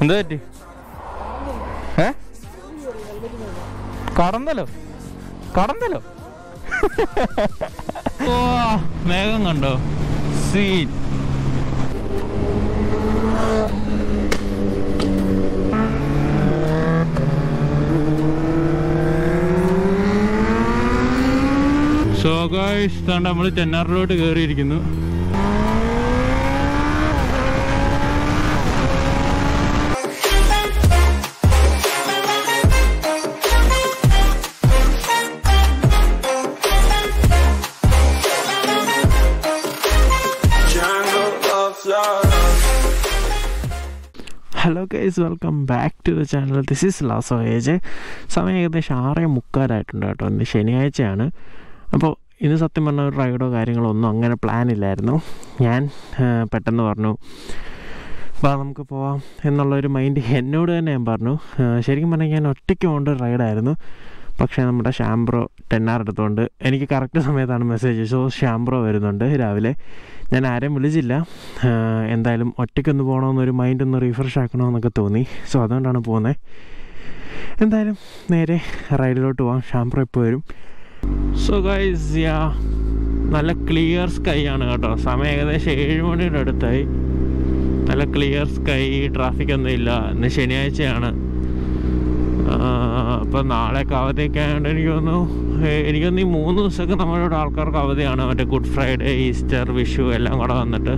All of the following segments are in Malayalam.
എന്താ പറ്റി ഏ കടന്നല്ലോ കടന്നല്ലോ ഓ മേഘം കണ്ടോ സീൻ സോ ഗായ്സ് താണ്ട് നമ്മൾ ചെന്നാറിലോട്ട് കയറിയിരിക്കുന്നു Jungle of love. Hello guys welcome back to the channel this is last voyage സമയം ഏകദേശം ആറേ മുക്കാലായിട്ടുണ്ട് കേട്ടോ ഇന്ന് ശനിയാഴ്ചയാണ് അപ്പോൾ ഇന്ന് സത്യം പറഞ്ഞ ഒരു റൈഡോ കാര്യങ്ങളോ ഒന്നും അങ്ങനെ പ്ലാൻ ഇല്ലായിരുന്നു ഞാൻ ആ, പെട്ടെന്ന് പറഞ്ഞു വാ നമുക്ക് പോവാം എന്നുള്ളൊരു മൈൻഡ് എന്നോട് തന്നെ ഞാൻ പറഞ്ഞു ആ, ശരിക്കും പറഞ്ഞാൽ ഞാൻ ഒറ്റയ്ക്ക് പോകേണ്ട ഒരു റൈഡായിരുന്നു പക്ഷേ നമ്മുടെ ഷാംബ്രോ ടെന്നാർ എടുത്തുകൊണ്ട് എനിക്ക് കറക്റ്റ് സമയത്താണ് മെസ്സേജ് സോ ഷാംബ്രോ വരുന്നുണ്ട് രാവിലെ ഞാൻ ആരെയും വിളിച്ചില്ല ആ, എന്തായാലും ഒറ്റയ്ക്കൊന്ന് പോകണമെന്നൊരു മൈൻഡ് ഒന്ന് റീഫ്രഷ് ആക്കണമെന്നൊക്കെ തോന്നി സോ അതുകൊണ്ടാണ് പോകുന്നത് എന്തായാലും നേരെ റൈഡിലോട്ട് പോവാം ഷാംബ്രോ ഇപ്പോൾ വരും സോ ഗൈസ് യാ നല്ല ക്ലിയർ സ്കൈ ആണ് കേട്ടോ സമയം ഏകദേശം ഏഴ് മണിയുടെ അടുത്തായി നല്ല ക്ലിയർ സ്കൈ ട്രാഫിക് ഒന്നും ഇല്ല ഇന്ന് ശനിയാഴ്ചയാണ് അപ്പം നാളെയൊക്കെ അവധിയൊക്കെ ആയതുകൊണ്ട് എനിക്ക് തോന്നുന്നു ഏ- എനിക്ക് തോന്നുന്നു ഈ മൂന്ന് ദിവസമൊക്കെ നമ്മുടെ ഇവിടെ ആൾക്കാർക്ക് അവധിയാണ് മറ്റേ ഗുഡ് ഫ്രൈഡേ ഈസ്റ്റർ വിഷു എല്ലാം കൂടെ വന്നിട്ട്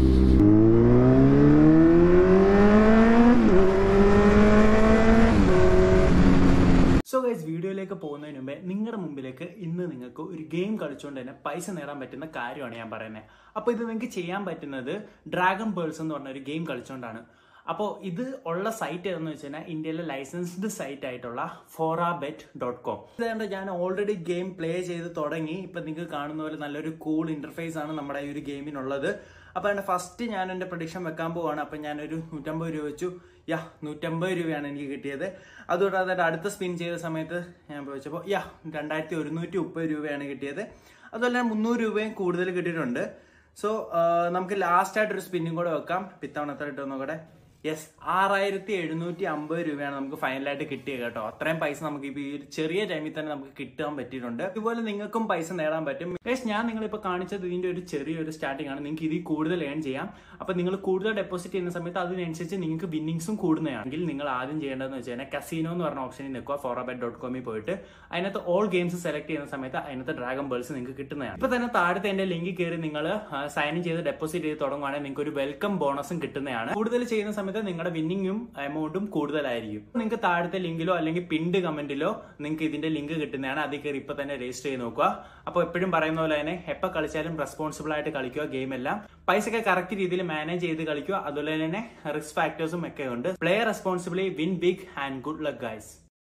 സോ ഗൈസ് വീഡിയോയിലേക്ക് പോകുന്നതിന് മുമ്പേ നിങ്ങളുടെ മുമ്പിലേക്ക് ഇന്ന് നിങ്ങൾക്ക് ഒരു ഗെയിം കളിച്ചുകൊണ്ട് തന്നെ പൈസ നേടാൻ പറ്റുന്ന കാര്യമാണ് ഞാൻ പറയുന്നത് അപ്പോൾ ഇത് നിങ്ങൾക്ക് ചെയ്യാൻ പറ്റുന്നത് ഡ്രാഗൺ പേൾസ് എന്ന് പറഞ്ഞ ഒരു ഗെയിം കളിച്ചുകൊണ്ടാണ് അപ്പോൾ ഇത് ഉള്ള സൈറ്റ് ഏതെന്ന് വെച്ച് കഴിഞ്ഞാൽ ഇന്ത്യയിലെ ലൈസൻസ്ഡ് സൈറ്റ് ആയിട്ടുള്ള ഫോറാ ബെറ്റ് ഡോട്ട് കോം ഇതുകൊണ്ട് ഞാൻ ഓൾറെഡി ഗെയിം പ്ലേ ചെയ്ത് തുടങ്ങി ഇപ്പം നിങ്ങൾക്ക് കാണുന്ന പോലെ നല്ലൊരു കൂൾ ഇന്റർഫേസ് ആണ് നമ്മുടെ ഈ ഒരു ഗെയിമിനുള്ളത് അപ്പോൾ എൻ്റെ ഫസ്റ്റ് ഞാൻ എൻ്റെ പ്രൊഡിക്ഷൻ വെക്കാൻ പോവാണ് അപ്പം ഞാനൊരു നൂറ്റമ്പത് രൂപ വെച്ചു യാ നൂറ്റമ്പത് രൂപയാണ് എനിക്ക് കിട്ടിയത് അതുകൂടാതെ എൻ്റെ അടുത്ത സ്പിൻ ചെയ്ത സമയത്ത് ഞാൻ വെച്ചപ്പോൾ യാ രണ്ടായിരത്തി ഒരുന്നൂറ്റി മുപ്പത് രൂപയാണ് കിട്ടിയത് അതുപോലെ തന്നെ മുന്നൂറ് രൂപയും കൂടുതൽ കിട്ടിയിട്ടുണ്ട് സോ നമുക്ക് ലാസ്റ്റ് ആയിട്ട് ഒരു സ്പിന്നും കൂടെ വെക്കാം ഇത്തവണ എത്ര കിട്ടുമെന്ന് നോക്കട്ടെ യെസ് ആറായിരത്തി എഴുന്നൂറ്റി അമ്പത് രൂപയാണ് നമുക്ക് ഫൈനലായിട്ട് കിട്ടിയത് കേട്ടോ അത്രയും പൈസ നമുക്ക് ഇപ്പോൾ ഈ ഒരു ചെറിയ ടൈമിൽ തന്നെ നമുക്ക് കിട്ടാൻ പറ്റിയിട്ടുണ്ട് ഇതുപോലെ നിങ്ങൾക്കും പൈസ നേടാൻ പറ്റും യെസ് ഞാൻ നിങ്ങളിപ്പോൾ കാണിച്ചത് ഇതിന്റെ ഒരു ചെറിയൊരു സ്റ്റാർട്ടിംഗ് ആണ് നിങ്ങൾക്ക് ഇതിൽ കൂടുതൽ ഏൺ ചെയ്യാം അപ്പൊ നിങ്ങൾ കൂടുതൽ ഡെപ്പോസിറ്റ് ചെയ്യുന്ന സമയത്ത് അതിനനുസരിച്ച് നിങ്ങൾക്ക് ബിന്നിങ്സും കൂടുന്നതാണെങ്കിൽ നിങ്ങൾ ആദ്യം ചെയ്യേണ്ടതെന്ന് വെച്ച് കഴിഞ്ഞാൽ കസീനോ എന്ന് പറഞ്ഞ ഓപ്ഷനിൽ നിൽക്കുക ഫോറാബെറ്റ് ഡോട്ട് കോമിൽ പോയിട്ട് അതിനകത്ത് ഓൾ ഗെയിംസ് സെലക്ട് ചെയ്യുന്ന സമയത്ത് അതിനകത്ത് ഡ്രാഗൺ ബേൾസ് നിങ്ങൾക്ക് കിട്ടുന്നതാണ് ഇപ്പൊ തന്നെ താഴത്തെ എന്റെ ലിങ്കിൽ കയറി നിങ്ങൾ സൈൻ ഇൻ ചെയ്ത് ഡെപ്പോസിറ്റ് ചെയ്ത് തുടങ്ങുവാണെങ്കിൽ നിങ്ങൾക്ക് ഒരു വെൽക്കം ബോണസും കിട്ടുന്നതാണ് കൂടുതൽ ചെയ്യുന്ന സമയത്ത് നിങ്ങളുടെ വിന്നിങ്ങും എമൗണ്ടും കൂടുതലായിരിക്കും നിങ്ങൾക്ക് താഴത്തെ ലിങ്കിലോ അല്ലെങ്കിൽ പിൻഡ് കമന്റിലോ നിങ്ങൾക്ക് ഇതിന്റെ ലിങ്ക് കിട്ടുന്നതാണ് അതിൽ കയറി ഇപ്പൊ തന്നെ രജിസ്റ്റർ ചെയ്ത് നോക്കുക അപ്പോൾ എപ്പോഴും പറയുന്ന പോലെ തന്നെ എപ്പോൾ കളിച്ചാലും റെസ്പോൺസിബിൾ ആയിട്ട് കളിക്കുക ഗെയിം എല്ലാം പൈസ ഒക്കെ കറക്റ്റ് രീതിയിൽ മാനേജ് ചെയ്ത് കളിക്കുക അതുപോലെ തന്നെ റിസ്ക് ഫാക്ടേഴ്സും ഒക്കെ ഉണ്ട് play responsibly win big and good luck guys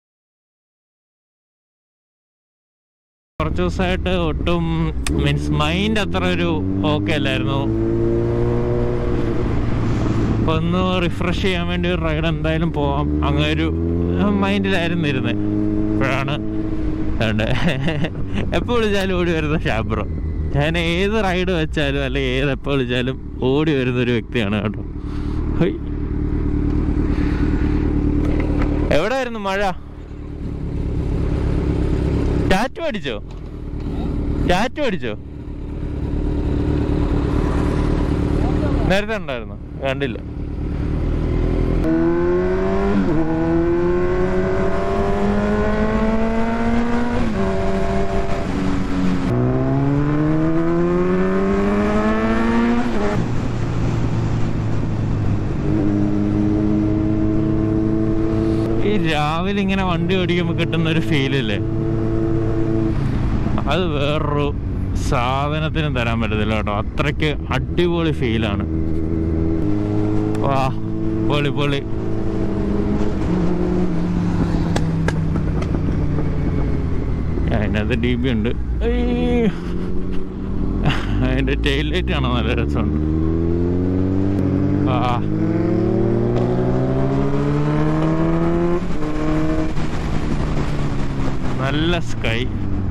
കുറച്ച് ദിവസമായിട്ട് ഒട്ടും മീൻസ് മൈൻഡ് അത്ര ഒരു ഓക്കെ അല്ലായിരുന്നു അപ്പൊ ഒന്ന് റിഫ്രഷ് ചെയ്യാൻ വേണ്ടി ഒരു റൈഡ് എന്തായാലും പോവാം അങ്ങനെ ഒരു മൈൻഡിലായിരുന്നു ഇരുന്നത് അപ്പോഴാണ് എപ്പോൾ വിളിച്ചാലും ഓടി വരുന്ന ഷാബ്രോ ഞാൻ ഏത് റൈഡ് വെച്ചാലും അല്ലെങ്കിൽ ഏത് എപ്പോൾ വിളിച്ചാലും ഓടി വരുന്ന ഒരു വ്യക്തിയാണ് കേട്ടോ ഹൊയ്. എവിടെയായിരുന്നു മഴ ടാറ്റു അടിച്ചോ ടാറ്റു അടിച്ചോ നേരത്തെ ഉണ്ടായിരുന്നു കണ്ടില്ല ഈ രാവിലെ ഇങ്ങനെ വണ്ടി ഓടിക്കുമ്പോൾ കിട്ടുന്ന ഒരു ഫീലില്ലേ അത് വേറൊരു സാധനത്തിനും തരാൻ പറ്റത്തില്ല കേട്ടോ അത്രയ്ക്ക് അടിപൊളി ഫീലാണ് വാ പൊളി പൊളി അതിനകത്ത് ഡി ബി ഉണ്ട് അയ്യോ. അതിന്റെ ടെയിൽ ലൈറ്റ് കാണാൻ നല്ല രസമുണ്ട് ആ നല്ല സ്കൈ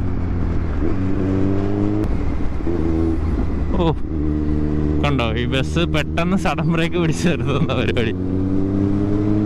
ഓ കണ്ടോ ഈ ബസ് പെട്ടെന്ന് സഡൻ ബ്രേക്ക് പിടിച്ചു നിർത്തുന്ന പരിപാടി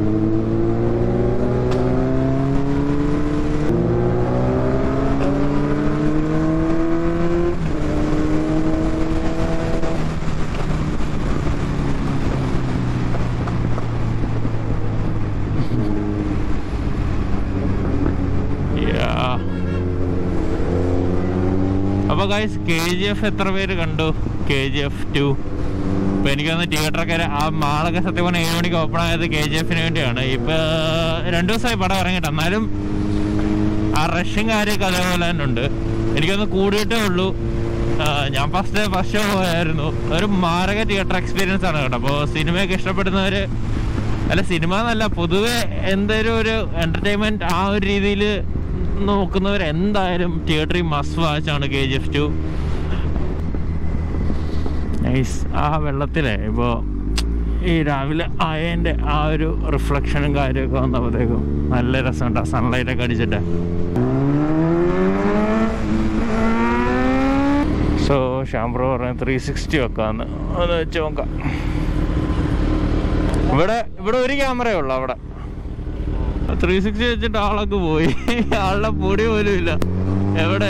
അപ്പോൾ ഗൈസ് കെ ജി എഫ് എത്ര പേര് കണ്ടു കെ ജി എഫ് ടു ഇപ്പൊ എനിക്കൊന്ന് തിയേറ്ററൊക്കെ ആ മാളൊക്കെ സത്യം പറഞ്ഞാൽ ഏഴ് മണിക്ക് ഓപ്പൺ ആയത് കെ ജി എഫിന് വേണ്ടിയാണ് ഇപ്പൊ രണ്ടു ദിവസമായി പടം ഇറങ്ങിയിട്ട് എന്നാലും ആ റഷും കാര്യമൊക്കെ അതേപോലെ തന്നെ ഉണ്ട് എനിക്കൊന്ന് കൂടിയിട്ടേ ഉള്ളൂ ആ, ഞാൻ ഫസ്റ്റ് ഫസ്റ്റ് ഷോ പോയായിരുന്നു ഒരു മാരക തിയേറ്റർ എക്സ്പീരിയൻസ് ആണ് കേട്ടോ അപ്പോൾ സിനിമയൊക്കെ ഇഷ്ടപ്പെടുന്നവര് അല്ല സിനിമ എന്നല്ല പൊതുവെ എന്തൊരു ഒരു എന്റർടൈൻമെന്റ് ആ ഒരു രീതിയിൽ നോക്കുന്നവർ എന്തായാലും തിയേറ്ററിൽ മസ്റ്റ് വാച്ച് ആണ് K G F two nice ആ വെള്ളത്തിലെ ഇപ്പോൾ ഈ രാവിലെ ആയതിൻ്റെ ആ ഒരു റിഫ്ലക്ഷനും കാര്യമൊക്കെ വന്നപ്പോഴത്തേക്കും നല്ല രസമുണ്ട് ആ സൺലൈറ്റ് ഒക്കെ അടിച്ചിട്ട് സോ ഷാംബ്രോ പറഞ്ഞ ത്രീ സിക്സ്റ്റി വെക്കാന്ന് ഒന്ന് വെച്ച് നോക്കാം ഇവിടെ ഇവിടെ ഒരു ക്യാമറയേ ഉള്ളു അവിടെ ത്രീ സിക്സ്റ്റി വെച്ചിട്ട് ആളൊക്കെ പോയി ആളുടെ പൊടി പോലും ഇല്ല എവിടെ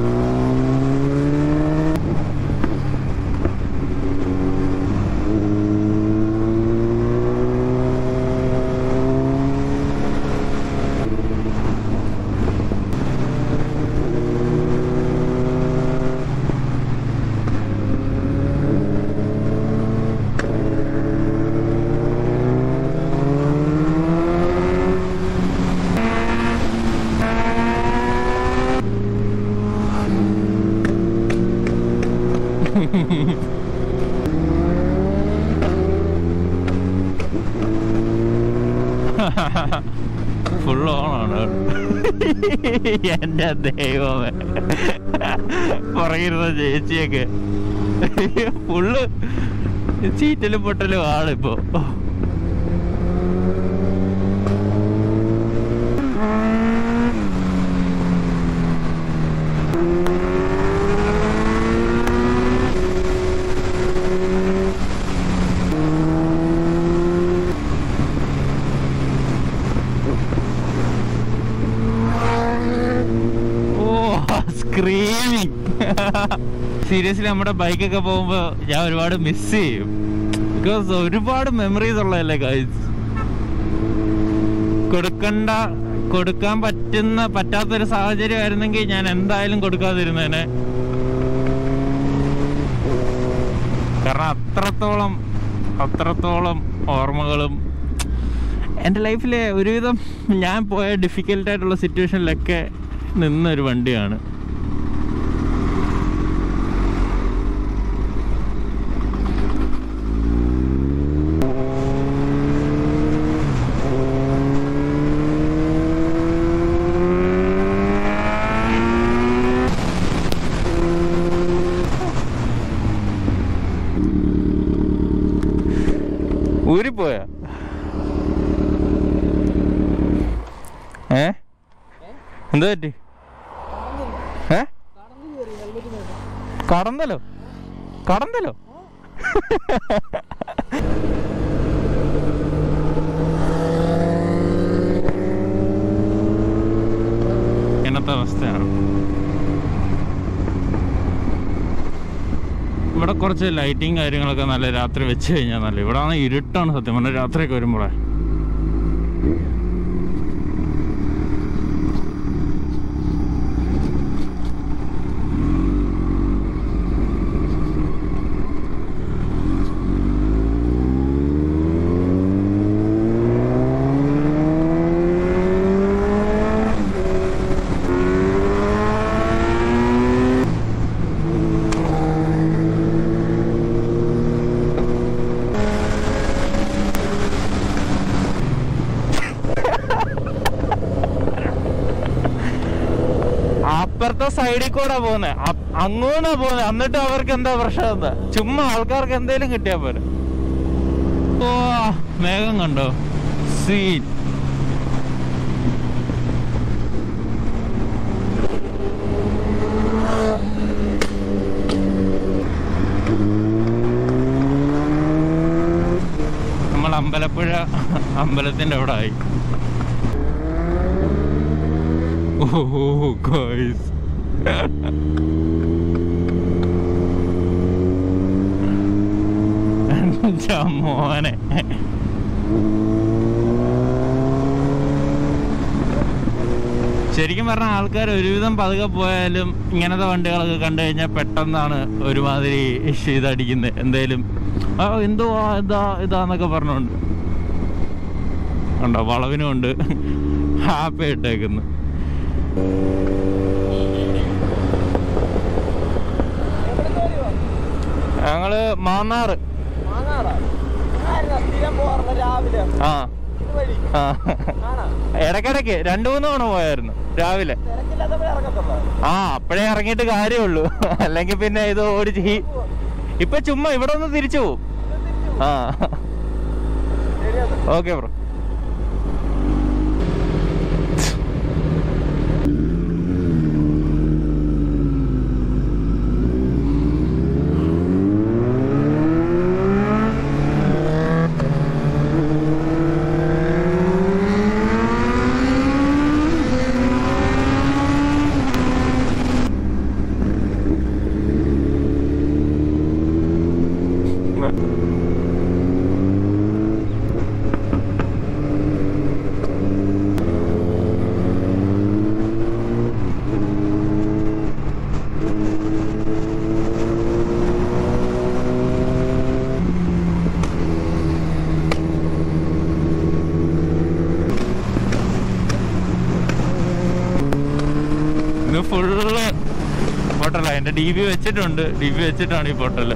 ഫുൾ ഓണാണ് എന്റെ ദൈവമേ പുറകിരുന്ന ചേച്ചിയൊക്കെ ഫുള്ള് ചീറ്റലും പൊട്ടലും ആളിപ്പോ ഓ സ്ക്രീമിങ് സീരിയസ്ലി നമ്മുടെ ബൈക്കൊക്കെ പോകുമ്പോ ഞാൻ ഒരുപാട് മിസ് ചെയ്യും ബിക്കോസ് ഒരുപാട് മെമ്മറീസ് ഉള്ളതല്ലേ ഗൈസ് കൊടുക്കണ്ട കൊടുക്കാൻ പറ്റുന്ന പറ്റാത്തൊരു സാഹചര്യം ആയിരുന്നെങ്കിൽ ഞാൻ എന്തായാലും കൊടുക്കാതിരുന്നേനെ കാരണം അത്രത്തോളം അത്രത്തോളം ഓർമ്മകളും എൻ്റെ ലൈഫിലെ ഒരുവിധം ഞാൻ പോയ ഡിഫിക്കൽട്ടായിട്ടുള്ള സിറ്റുവേഷനിലൊക്കെ നിന്നൊരു വണ്ടിയാണ് ഊരിപ്പോയാ ഏ എന്താ പറ്റി ഏ കടന്നല്ലോ കടന്നല്ലോ ഇങ്ങനത്തെ അവസ്ഥയാണ് ഇവിടെ കുറച്ച് ലൈറ്റിങ് കാര്യങ്ങളൊക്കെ നല്ല രാത്രി വെച്ച് കഴിഞ്ഞാൽ നല്ല ഇവിടെ ആണെങ്കിൽ ഇരുട്ടാണ് സത്യം പറഞ്ഞാൽ രാത്രിയൊക്കെ വരുമ്പോഴേ അപ്പുറത്തെ സൈഡിൽ കൂടെ പോകുന്നത് അങ്ങോട്ടാ പോകുന്നത് എന്നിട്ട് അവർക്ക് എന്താ പ്രശ്നം എന്താ ചുമ്മാ ആൾക്കാർക്ക് എന്തേലും കിട്ടിയാ പോരെ ഓ മേഘം കണ്ടോ സീൻ നമ്മൾ അമ്പലപ്പുഴ അമ്പലത്തിന്റെ അവിടെ ആയി ഓ ഗൈസ് മോനെ ശരിക്കും പറഞ്ഞാൽ ആൾക്കാർ ഒരുവിധം പതുക്കെ പോയാലും ഇങ്ങനത്തെ വണ്ടികളൊക്കെ കണ്ടു കഴിഞ്ഞാൽ പെട്ടെന്നാണ് ഒരുമാതിരി ഇതടിക്കുന്നത് എന്തേലും ആ എന്തോ ആ, ഇതാ ഇതാന്നൊക്കെ പറഞ്ഞുകൊണ്ട് ഉണ്ടോ വളവിനും ഉണ്ട് ഹാപ്പി ഇട്ടേക്കുന്നു ഞങ്ങള് മാന്നാറ് രാവിലെ ആ ഇതുവഴി ആ ആണോ ഇടയ്ക്കിടയ്ക്ക് രണ്ടു മൂന്ന് തവണ പോയായിരുന്നു രാവിലെ തിരക്കില്ലാത്തപ്പോ ഇറങ്ങത്തുള്ളൂ ആ അപ്പഴേ ഇറങ്ങിയിട്ട് കാര്യമുള്ളൂ അല്ലെങ്കിൽ പിന്നെ ഇത് ഓടിച്ച് ഈ- ഇപ്പൊ ചുമ്മാ ഇവിടെ ഒന്ന് തിരിച്ചു പോവും ആ ശരിയാണ് ഓക്കെ ബ്രോ ഇത് ഫുള്ള് പൊട്ടല എന്റെ ഡി ബി വെച്ചിട്ടുണ്ട് ഡി ബി വെച്ചിട്ടാണ് ഈ പൊട്ടല്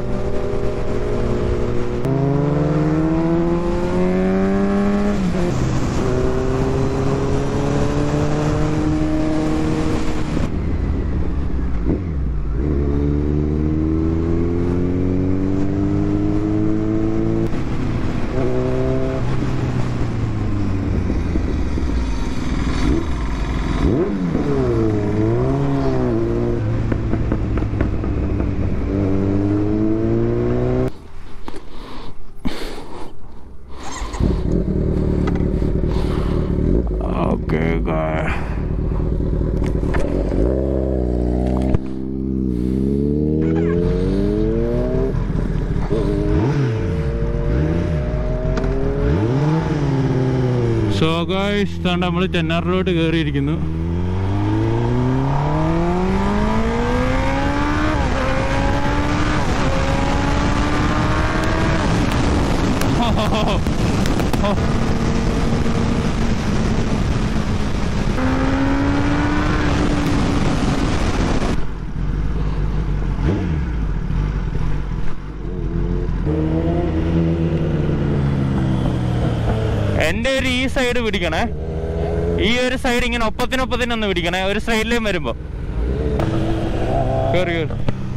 ഓക്കെ സോ ഗായ്സ് താണ്ട് നമ്മൾ ചെന്നാറിലോട്ട് കയറിയിരിക്കുന്നു എന്റെ ഒരു ഈ സൈഡ് പിടിക്കണേ ഈ ഒരു സൈഡ് ഇങ്ങനെ ഒപ്പത്തിനൊപ്പത്തിനൊന്ന് പിടിക്കണേ ഒരു സൈഡിലേയും വരുമ്പോ കേറി കേറി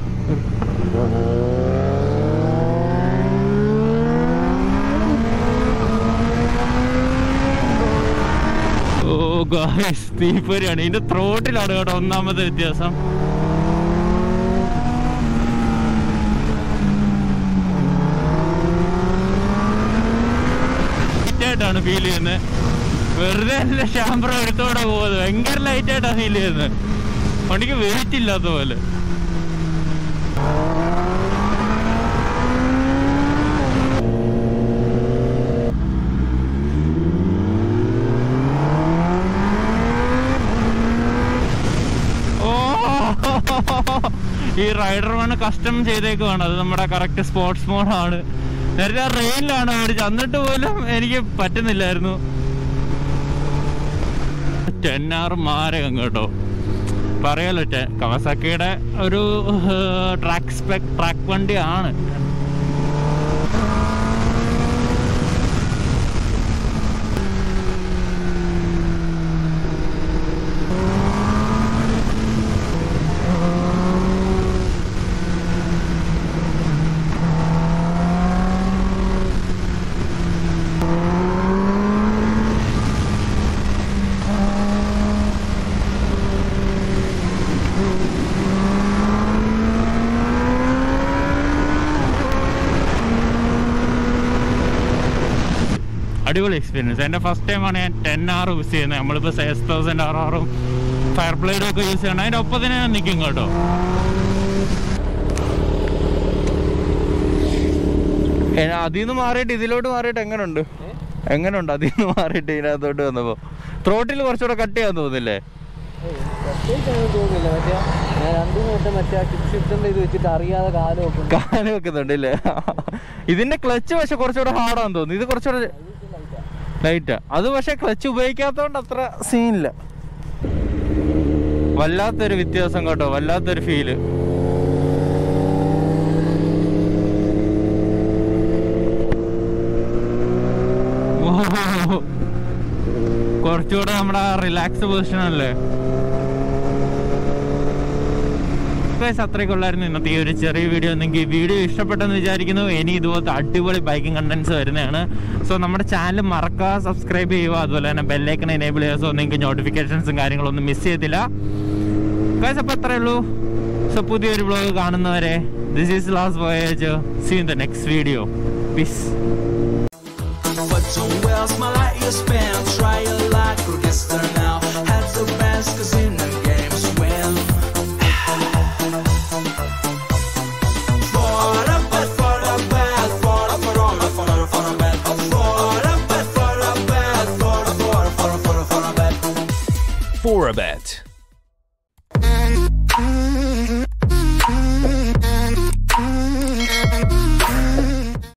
ഓ ഗായ്സ് തീപ്പൊരിയാണ് ഇതിന്റെ ത്രോട്ടിലാണ് കേട്ടോ ഒന്നാമത്തെ വ്യത്യാസം ആയിട്ടാണ് ഫീൽ ചെയ്യുന്നത് വെറുതെ അല്ല ഷാംബ്രോ എടുത്തോടെ പോകുന്നത് ഭയങ്കര ലൈറ്റ് ആയിട്ടാണ് ഫീൽ ചെയ്യുന്നത് വണ്ടിക്ക് വെയിറ്റ് ഇല്ലാത്ത പോലെ ഓ ഈ റൈഡർ വണ് കസ്റ്റം ചെയ്തേക്കുവാണ് അത് നമ്മുടെ കറക്റ്റ് സ്പോർട്സ് മോഡാണ് നേരത്തെ ആ റെയിലാണ് മേടിച്ചത് എന്നിട്ട് പോലും എനിക്ക് പറ്റുന്നില്ലായിരുന്നു ടെൻ ആർ മാരകം കേട്ടോ പറയാലോ ടെ- കവസാക്കിയുടെ ഒരു ട്രാക്ക് സ്പെക് ട്രാക്ക് വണ്ടിയാണ് അടിപൊളി എക്സ്പീരിയൻസ് എൻ്റെ ഫസ്റ്റ് ടൈമാണ് ഞാൻ ടെൻ ആർ യൂസ് ചെയ്യുന്നത് നമ്മളിപ്പോൾ സിക്സ് തൗസൻഡ് ആർ ആറും ഫയർ ബ്ലേഡും ഒക്കെ യൂസ് ചെയ്യണം അതിൻ്റെ ഒപ്പം തന്നെ ഞാൻ നിൽക്കും കേട്ടോ ഏ, അതിൽ നിന്ന് മാറിയിട്ട് ഇതിലോട്ട് മാറിയിട്ട് എങ്ങനെയുണ്ട് എങ്ങനെയുണ്ട് അതിൽ നിന്ന് മാറിയിട്ട് ഇതിനകത്തോട്ട് വന്നപ്പോൾ ത്രോട്ടിൽ കുറച്ചുകൂടെ കട്ട് ചെയ്യാൻ തോന്നില്ലേ പ്രത്യേകിച്ച് ഒന്നും തോന്നുന്നില്ല മറ്റേ ഞാൻ രണ്ടു മൂന്ന് വട്ടം മറ്റേ ടിപ്പ് ഷിഫ്റ്റിന്റെ ഇത് വെച്ചിട്ട് അറിയാതെ കാല് വെക്കും കാല് വെക്കുന്നുണ്ട് ഇല്ലേ ഇതിന്റെ ക്ലച്ച് പക്ഷെ കുറച്ചുകൂടെ ഹാർഡാന്ന് തോന്നുന്നു ഇത് കുറച്ചുകൂടെ ലൈറ്റാ അത് പക്ഷെ ക്ലച്ച് ഉപയോഗിക്കാത്തതുകൊണ്ട് അത്ര സീനില്ല വല്ലാത്തൊരു വ്യത്യാസം കേട്ടോ വല്ലാത്തൊരു ഫീല് കുറച്ചുകൂടെ നമ്മുടെ റിലാക്സ് പൊസിഷൻ അല്ലേ ഗൈസ് അത്രയ്ക്കുള്ളായിരുന്നു ഇന്നത്തെ ഈ ഒരു ചെറിയ വീഡിയോ നിങ്ങൾക്ക് ഈ വീഡിയോ ഇഷ്ടപ്പെട്ടെന്ന് വിചാരിക്കുന്നു ഇനി ഇതുപോലത്തെ അടിപൊളി ബൈക്കിംഗ് കണ്ടന്റ്സ് വരുന്നതാണ് സോ നമ്മുടെ ചാനൽ മറക്കാതെ സബ്സ്ക്രൈബ് ചെയ്യുക അതുപോലെ തന്നെ ബെല്ലൈക്കൺ എനേബിൾ ചെയ്യുക സോ നിങ്ങൾക്ക് നോട്ടിഫിക്കേഷൻസും കാര്യങ്ങളൊന്നും മിസ് ചെയ്യത്തില്ല ഗൈസ് അപ്പോൾ അത്രേ ഉള്ളൂ സോ പുതിയൊരു വ്ളോഗ് കാണുന്നവരെ this is last voyage see in the next video peace But don't waste my life you spend Try your luck, or guess there now Had the best cause in the games win For the bad, for the bad For the, for the, for the, for the bad For the bad, for the bad For the, for the, for the, for the, for the bad For a bet.